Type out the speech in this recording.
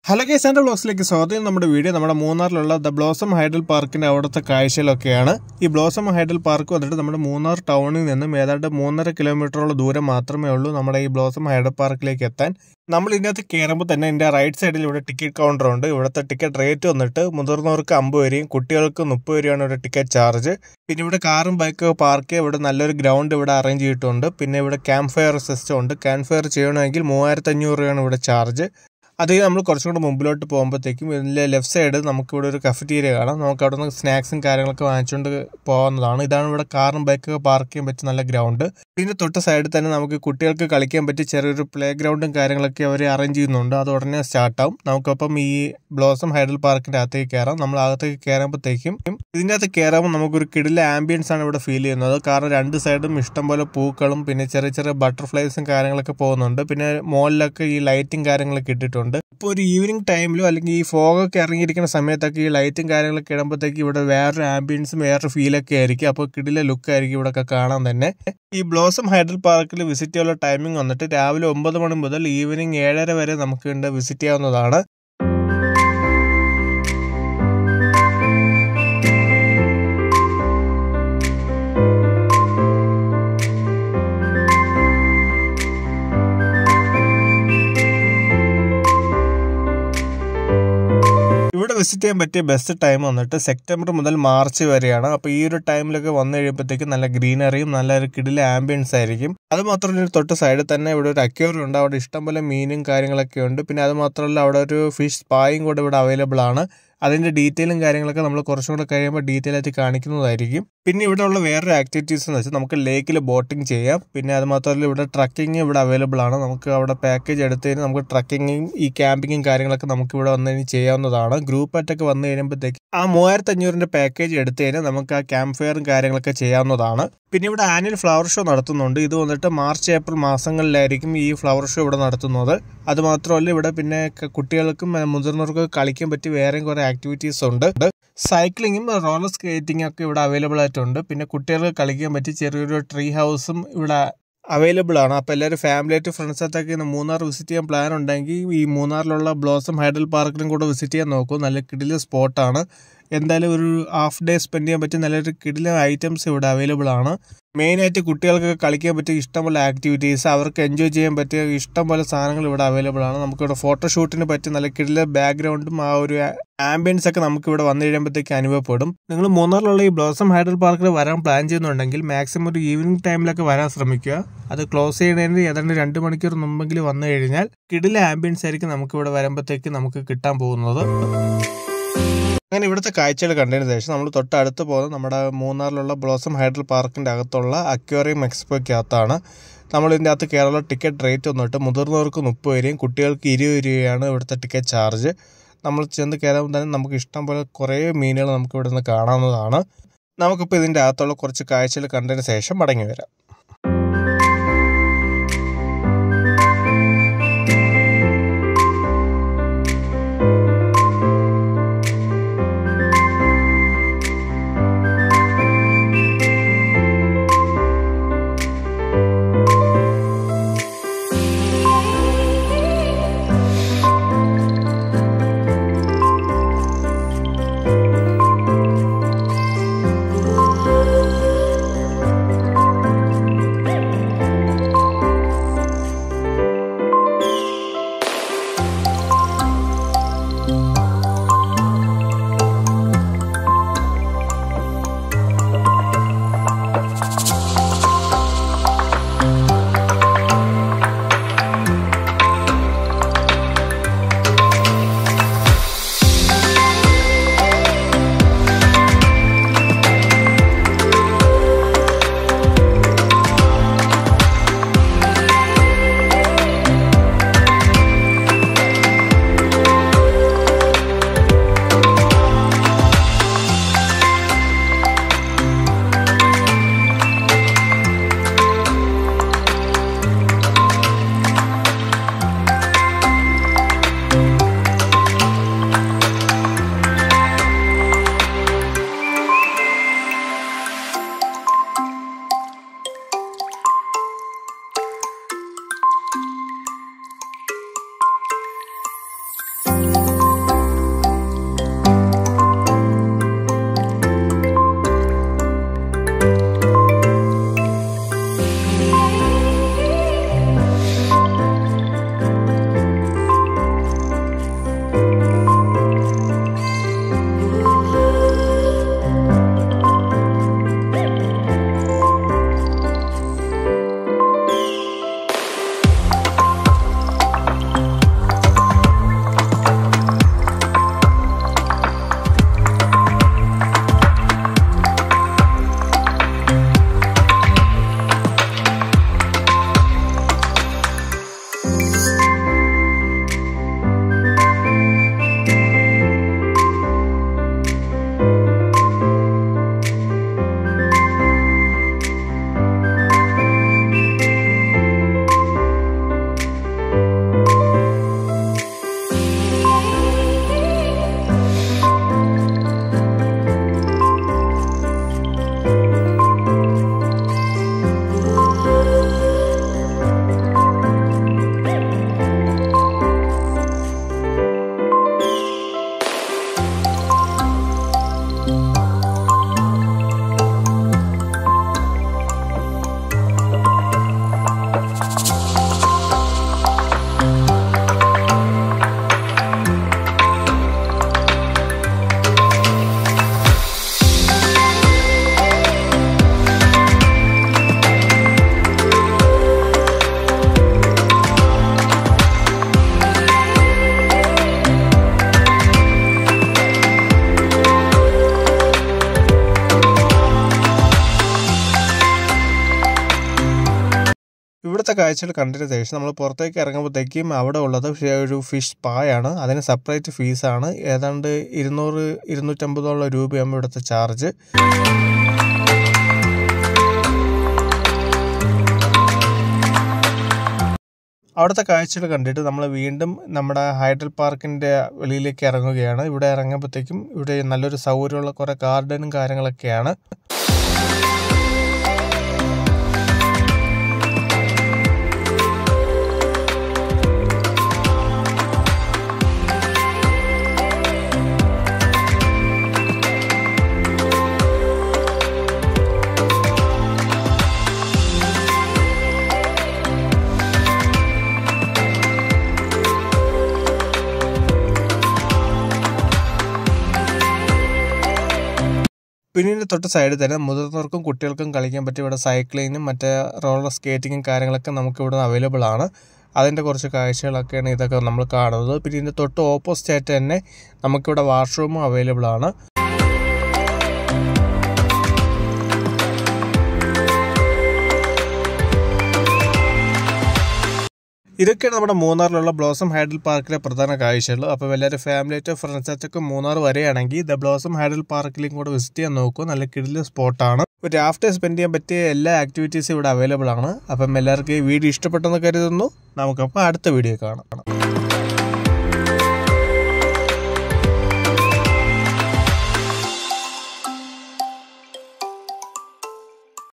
hello കേസാൻ്റെ ബ്ലോഗ്സിലേക്ക് സ്വാഗതം നമ്മുടെ video നമ്മുടെ മൂന്നാറിലുള്ള ദ ബ്ലോസം ഹൈഡൽ പാർക്കിന്റെ അവിടുത്തെ കാഴ്ചകളൊക്കെയാണ് ഈ ബ്ലോസം ഹൈഡൽ പാർക്ക് വന്നിട്ട് നമ്മുടെ മൂന്നാർ ടൗണിൽ നിന്നും ഏതാണ്ട് മൂന്നര കിലോമീറ്ററോളം ദൂരം മാത്രമേ ഉള്ളൂ നമ്മുടെ ഈ ബ്ലോസം ഹൈഡൽ പാർക്കിലേക്ക് എത്താൻ നമ്മൾ ഇതിനകത്ത് കയറുമ്പോൾ തന്നെ ഇതിന്റെ റൈറ്റ് സൈഡിൽ ഇവിടെ ടിക്കറ്റ് കൗണ്ടർ ഉണ്ട് ഇവിടുത്തെ ടിക്കറ്റ് റേറ്റ് വന്നിട്ട് മുതിർന്നവർക്ക് അമ്പത് വരെയും കുട്ടികൾക്ക് മുപ്പത് വരെയാണ് ഇവിടെ ടിക്കറ്റ് ചാർജ് പിന്നെ ഇവിടെ കാറും ബൈക്കൊക്കെ പാർക്ക് ചെയ്യാൻ ഇവിടെ നല്ലൊരു ഗ്രൗണ്ട് ഇവിടെ അറേഞ്ച് ചെയ്തിട്ടുണ്ട് പിന്നെ ഇവിടെ ക്യാമ്പ് ഫയർ സിസ്റ്റം ഉണ്ട് ക്യാമ്പ് ഫയർ ചെയ്യണമെങ്കിൽ മൂവായിരത്തി അഞ്ഞൂറ് രൂപയാണ് ഇവിടെ ചാർജ് അത് നമ്മൾ കുറച്ചും കൂടെ മുമ്പിലോട്ട് പോകുമ്പോഴത്തേക്കും ഇതിൻ്റെ ലെഫ്റ്റ് സൈഡ് നമുക്കിവിടെ ഒരു കഫറ്റീരിയ കാണാം നമുക്ക് അവിടെ നിന്ന് സ്നാക്സും കാര്യങ്ങളൊക്കെ വാങ്ങിച്ചുകൊണ്ട് പോകുന്നതാണ് ഇതാണ് ഇവിടെ കാറും ബൈക്കൊക്കെ പാർക്ക് ചെയ്യാൻ പറ്റിയ നല്ല ഗ്രൗണ്ട് ഇതിൻ്റെ തൊട്ട് സൈഡിൽ തന്നെ നമുക്ക് കുട്ടികൾക്ക് കളിക്കാൻ പറ്റിയ ചെറിയൊരു പ്ലേ ഗ്രൗണ്ടും കാര്യങ്ങളൊക്കെ അവർ അറേഞ്ച് ചെയ്യുന്നുണ്ട് അത് ഉടനെ സ്റ്റാർട്ടാവും നമുക്കപ്പം ഈ ബ്ലോസം ഹൈഡൽ പാർക്കിൻ്റെ അകത്തേക്ക് കയറാം നമ്മൾ അകത്തേക്ക് കയറുമ്പോഴത്തേക്കും ഇതിൻ്റെ അകത്ത് കയറുമ്പോൾ നമുക്കൊരു കിടില ആംബിയൻസ് ആണ് ഇവിടെ ഫീൽ ചെയ്യുന്നത് കാരണം രണ്ട് സൈഡും ഇഷ്ടംപോലെ പൂക്കളും പിന്നെ ചെറിയ ചെറിയ ബട്ടർഫ്ലൈസും കാര്യങ്ങളൊക്കെ പോകുന്നുണ്ട് പിന്നെ മുകളിലൊക്കെ ഈ ലൈറ്റും കാര്യങ്ങളൊക്കെ ഇട്ടിട്ടുണ്ട് ഇപ്പോൾ ഒരു ഈവനിങ് ടൈമിലോ അല്ലെങ്കിൽ ഈ ഫോഗൊക്കെ ഇറങ്ങിയിരിക്കുന്ന സമയത്തൊക്കെ ഈ ലൈറ്റും കാര്യങ്ങളൊക്കെ ഇടുമ്പോഴത്തേക്ക് ഇവിടെ വേറൊരു ആംബിയൻസും വേറൊരു ഫീലൊക്കെ ആയിരിക്കും അപ്പോൾ കിടില ലുക്ക് ആയിരിക്കും ഇവിടെ കാണാൻ തന്നെ ഈ ബ്ലോസം ഹൈഡൽ പാർക്കിൽ വിസിറ്റ് ചെയ്യാനുള്ള ടൈമിംഗ് വന്നിട്ട് രാവിലെ ഒമ്പത് മണി മുതൽ ഈവനിങ് ഏഴര വരെ നമുക്ക് ഇവിടെ വിസിറ്റ് ചെയ്യാവുന്നതാണ് ഇവിടെ വിസിറ്റ് ചെയ്യാൻ പറ്റിയ ബെസ്റ്റ് ടൈം വന്നിട്ട് സെപ്റ്റംബർ മുതൽ മാർച്ച് വരെയാണ് അപ്പോൾ ഈ ഒരു ടൈമിലൊക്കെ വന്നു കഴിയുമ്പോഴത്തേക്കും നല്ല ഗ്രീനറിയും നല്ല ഒരു കിടില ആംബിയൻസ് ആയിരിക്കും അത് മാത്രമല്ല തൊട്ട് സൈഡിൽ തന്നെ ഇവിടെ ഒരു അക്യൂറിയം ഉണ്ട് അവിടെ ഇഷ്ടംപോലെ മീനും കാര്യങ്ങളൊക്കെ ഉണ്ട് പിന്നെ അത് മാത്രമല്ല അവിടെ ഒരു ഫിഷ് സ്പായും കൂടെ ഇവിടെ അവൈലബിൾ ആണ് അതിൻ്റെ ഡീറ്റെയിലും കാര്യങ്ങളൊക്കെ നമ്മൾ കുറച്ചും കൂടെ കഴിയുമ്പോൾ ഡീറ്റെയിൽ ആയിട്ട് കാണിക്കുന്നതായിരിക്കും പിന്നെ ഇവിടെ ഉള്ള വേറൊരു ആക്ടിവിറ്റീസ് എന്ന് വെച്ചാൽ നമുക്ക് ലേക്കിൽ ബോട്ടിംഗ് ചെയ്യാം പിന്നെ അത് മാത്രമല്ല ഇവിടെ ട്രക്കിംഗ് ഇവിടെ അവൈലബിൾ ആണ് നമുക്ക് അവിടെ പാക്കേജ് എടുത്ത് കഴിഞ്ഞാൽ നമുക്ക് ട്രക്കിങ്ങും ഈ ക്യാമ്പിങ്ങും കാര്യങ്ങളൊക്കെ നമുക്ക് ഇവിടെ വന്നു കഴിഞ്ഞാൽ ചെയ്യാവുന്നതാണ് ഗ്രൂപ്പായിട്ടൊക്കെ വന്നു കഴിയുമ്പോഴത്തേക്ക് ആ മൂവായിരത്തി അഞ്ഞൂറിൻ്റെ പാക്കേജ് എടുത്തു കഴിഞ്ഞാൽ നമുക്ക് ആ ക്യാമ്പ് ഫെയറും കാര്യങ്ങളൊക്കെ ചെയ്യാവുന്നതാണ് പിന്നെ ഇവിടെ ആനുവൽ ഫ്ലവർ ഷോ നടത്തുന്നുണ്ട് ഇത് വന്നിട്ട് മാർച്ച് ഏപ്രിൽ മാസങ്ങളിലായിരിക്കും ഈ ഫ്ലവർ ഷോ ഇവിടെ നടത്തുന്നത് അത് മാത്രമല്ല ഇവിടെ പിന്നെ കുട്ടികൾക്കും മുതിർന്നവർക്കും കളിക്കാൻ പറ്റി വേറെയും കുറേ ആക്ടിവിറ്റീസ് ഉണ്ട് സൈക്ലിങ്ങും റോളർ സ്കേറ്റിംഗ് ഒക്കെ ഇവിടെ അവൈലബിൾ ആയിട്ടുണ്ട് പിന്നെ കുട്ടികൾക്ക് കളിക്കാൻ പറ്റി ചെറിയൊരു ട്രീ ഹൗസും ഇവിടെ അവൈലബിൾ ആണ് അപ്പോൾ എല്ലാവരും ഫാമിലി ആയിട്ട് ഫ്രണ്ട്സായിട്ടൊക്കെ മൂന്നാർ വിസിറ്റ് ചെയ്യാൻ പ്ലാൻ ഉണ്ടെങ്കിൽ ഈ മൂന്നാറിലുള്ള ബ്ലോസം ഹൈഡൽ പാർക്കിലും കൂടെ വിസിറ്റ് ചെയ്യാൻ നോക്കൂ നല്ല കിടില സ്പോട്ടാണ് എന്തായാലും ഒരു ഹാഫ് ഡേ സ്പെൻഡ് ചെയ്യാൻ പറ്റിയ നല്ലൊരു കിടില ഐറ്റംസ് ഇവിടെ അവൈലബിൾ ആണ് മെയിനായിട്ട് കുട്ടികൾക്കൊക്കെ കളിക്കാൻ പറ്റിയ ഇഷ്ടംപോലെ ആക്ടിവിറ്റീസ് അവർക്ക് എൻജോയ് ചെയ്യാൻ പറ്റിയ ഇഷ്ടംപോലെ സാധനങ്ങൾ ഇവിടെ അവൈലബിൾ ആണ് നമുക്കിവിടെ ഫോട്ടോഷൂട്ടിന് പറ്റിയ നല്ല കിടില ബാക്ക്ഗ്രൗണ്ടും ആ ഒരു ആംബിയൻസ് ഒക്കെ നമുക്ക് ഇവിടെ വന്നു കഴിയുമ്പോഴത്തേക്ക് അനുഭവപ്പെടും നിങ്ങൾ മൂന്നാറിലുള്ള ഈ ബ്ലോസം ഹൈഡൽ പാർക്കിൽ വരാൻ പ്ലാൻ ചെയ്യുന്നുണ്ടെങ്കിൽ മാക്സിമം ഒരു ഈവനിങ് ടൈമിലൊക്കെ വരാൻ ശ്രമിക്കുക അത് ക്ലോസ് ചെയ്യുന്നതിന് ഏതാണ്ട് രണ്ട് മണിക്കൂർ മുമ്പെങ്കിൽ വന്നു കഴിഞ്ഞാൽ കിടില ആംബിയൻസ് ആയിരിക്കും നമുക്ക് ഇവിടെ വരുമ്പോഴത്തേക്ക് നമുക്ക് കിട്ടാൻ പോകുന്നത് അങ്ങനെ ഇവിടുത്തെ കാഴ്ചകൾ കണ്ടതിന് ശേഷം നമ്മൾ തൊട്ടടുത്ത് പോകുന്നത് നമ്മുടെ മൂന്നാറിലുള്ള ബ്ലോസം ഹൈഡൽ പാർക്കിൻ്റെ അകത്തുള്ള അക്വേറിയം എക്സ്പോയ്ക്കകത്താണ് നമ്മൾ ഇതിൻ്റെ അകത്ത് കേരള ടിക്കറ്റ് റേറ്റ് വന്നിട്ട് മുതിർന്നവർക്ക് മുപ്പത് രൂപയും കുട്ടികൾക്ക് ഇരുപത് രൂപയാണ് ഇവിടുത്തെ ടിക്കറ്റ് ചാർജ് നമ്മൾ ചെന്ന് കയറുമ്പോൾ തന്നെ നമുക്ക് ഇഷ്ടം പോലെ കുറേ മീനുകൾ നമുക്ക് ഇവിടെ നിന്ന് കാണാവുന്നതാണ് നമുക്കിപ്പോൾ ഇതിൻ്റെ അകത്തുള്ള കുറച്ച് കാഴ്ചകൾ കണ്ടതിന് ശേഷം മടങ്ങി വരാം അവിടുത്തെ കാഴ്ചകൾ കണ്ടതിന് ശേഷം നമ്മൾ പുറത്തേക്ക് ഇറങ്ങുമ്പോഴത്തേക്കും അവിടെ ഉള്ളത് ഒരു ഫിഷ് സ്പായാണ് അതിന് സെപ്പറേറ്റ് ഫീസാണ് ഏതാണ്ട് ഇരുന്നൂറ് ഇരുന്നൂറ്റമ്പതോളം രൂപയാകുമ്പോൾ ഇവിടുത്തെ ചാർജ് അവിടുത്തെ കാഴ്ചകൾ കണ്ടിട്ട് നമ്മൾ വീണ്ടും നമ്മുടെ ഹൈഡൽ പാർക്കിൻ്റെ വെളിയിലേക്ക് ഇറങ്ങുകയാണ് ഇവിടെ ഇറങ്ങുമ്പോഴത്തേക്കും ഇവിടെ നല്ലൊരു സൗകര്യമുള്ള കുറേ ഗാർഡനും കാര്യങ്ങളൊക്കെയാണ് പിന്നീട് തൊട്ട് സൈഡിൽ തന്നെ മുതിർന്നവർക്കും കുട്ടികൾക്കും കളിക്കാൻ പറ്റിയ ഇവിടെ സൈക്ലിങ്ങും മറ്റേ റോളർ സ്കേറ്റിങ്ങും കാര്യങ്ങളൊക്കെ നമുക്ക് ഇവിടെ അവൈലബിൾ ആണ് അതിൻ്റെ കുറച്ച് കാഴ്ചകളൊക്കെയാണ് ഇതൊക്കെ നമ്മൾ കാണുന്നത് പിന്നെ ഇതിൻ്റെ തൊട്ട് ഓപ്പോസിറ്റ് ആയിട്ട് തന്നെ നമുക്കിവിടെ വാഷ്റൂമും അവൈലബിൾ ആണ് ഇതൊക്കെയാണ് നമ്മുടെ മൂന്നാറിലുള്ള ബ്ലോസം ഹൈഡൽ പാർക്കിലെ പ്രധാന കാഴ്ചകൾ അപ്പോൾ എല്ലാവരും ഫാമിലി ആയിട്ട് ഫ്രണ്ട്സ് ആയിട്ടൊക്കെ മൂന്നാർ വരികയാണെങ്കിൽ ദ ബ്ലോസം ഹൈഡൽ പാർക്കിലേക്കും കൂടെ വിസിറ്റ് ചെയ്യാൻ നോക്കൂ നല്ല കിടില സ്പോട്ടാണ് ഒരു ആഫ്റ്റർ സ്പെൻഡ് ചെയ്യാൻ പറ്റിയ എല്ലാ ആക്ടിവിറ്റീസും ഇവിടെ അവൈലബിൾ ആണ് അപ്പം എല്ലാവർക്കും ഈ വീഡിയോ ഇഷ്ടപ്പെട്ടെന്ന് കരുതുന്നു നമുക്കപ്പോൾ അടുത്ത വീഡിയോ കാണാം